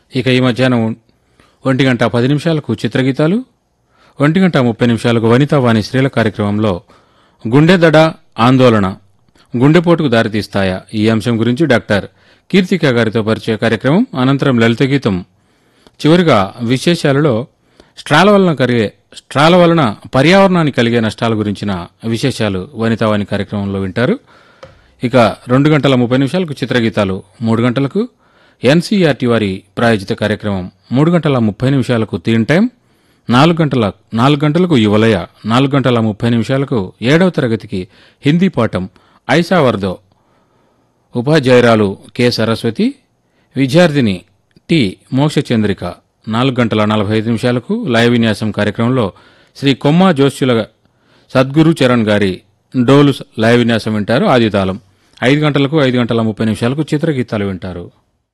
ఇక ఈ మధ్యాహ్నం ఒంటి గంట పది నిమిషాలకు చిత్రగీతాలు ఒంటి గంట ముప్పై నిమిషాలకు వనితావాణి స్త్రీల కార్యక్రమంలో గుండె దడ ఆందోళన గుండెపోటుకు దారితీస్తాయా ఈ అంశం గురించి డాక్టర్ కీర్తిక గారితో పరిచయ కార్యక్రమం అనంతరం లలిత గీతం చివరిగా విశేషాలలో స్ట్రాల వలన కలిగే స్ట్రాల వలన పర్యావరణానికి కలిగే నష్టాల గురించిన విశేషాలు వనితావాణి కార్యక్రమంలో వింటారు ఇక రెండు గంటల ముప్పై నిమిషాలకు చిత్రగీతాలు మూడు గంటలకు ఎన్సీఆర్టీ వారి ప్రాయోజిత కార్యక్రమం మూడు గంటల ముప్పై నిమిషాలకు తీన్ టైం నాలుగు గంటల నాలుగు గంటలకు యువలయ నాలుగు గంటల ముప్పై నిమిషాలకు ఏడవ తరగతికి హిందీ పాఠం ఐసా వర్దో ఉపాధ్యాయురాలు కె సరస్వతి విద్యార్థిని టి మోక్షచంద్రిక నాలుగు గంటల నలభై ఐదు నిమిషాలకు లయ విన్యాసం కార్యక్రమంలో శ్రీ కొమ్మ జోష్యుల సద్గురు చరణ్ గారి డోలు లయ విన్యాసం వింటారు ఆదితాళం ఐదు గంటలకు ఐదు గంటల ముప్పై నిమిషాలకు చిత్రగీతాలు వింటారు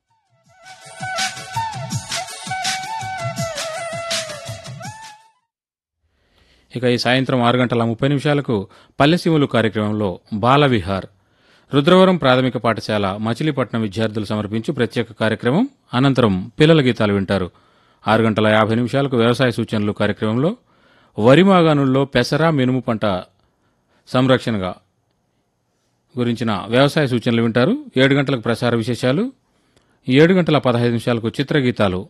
ఇక ఈ సాయంత్రం ఆరు గంటల ముప్పై నిమిషాలకు పల్లెసీములు కార్యక్రమంలో బాలవిహార్ రుద్రవరం ప్రాథమిక పాఠశాల మచిలీపట్నం విద్యార్థులు సమర్పించు ప్రత్యేక కార్యక్రమం అనంతరం పిల్లల గీతాలు వింటారు ఆరు గంటల యాభై నిమిషాలకు వ్యవసాయ సూచనలు కార్యక్రమంలో వరి మాగాణుల్లో పెసర మినుము పంట సంరక్షణగా గురించిన వ్యవసాయ సూచనలు వింటారు ఏడు గంటలకు ప్రసార విశేషాలు ఏడు గంటల పదహైదు నిమిషాలకు చిత్రగీతాలు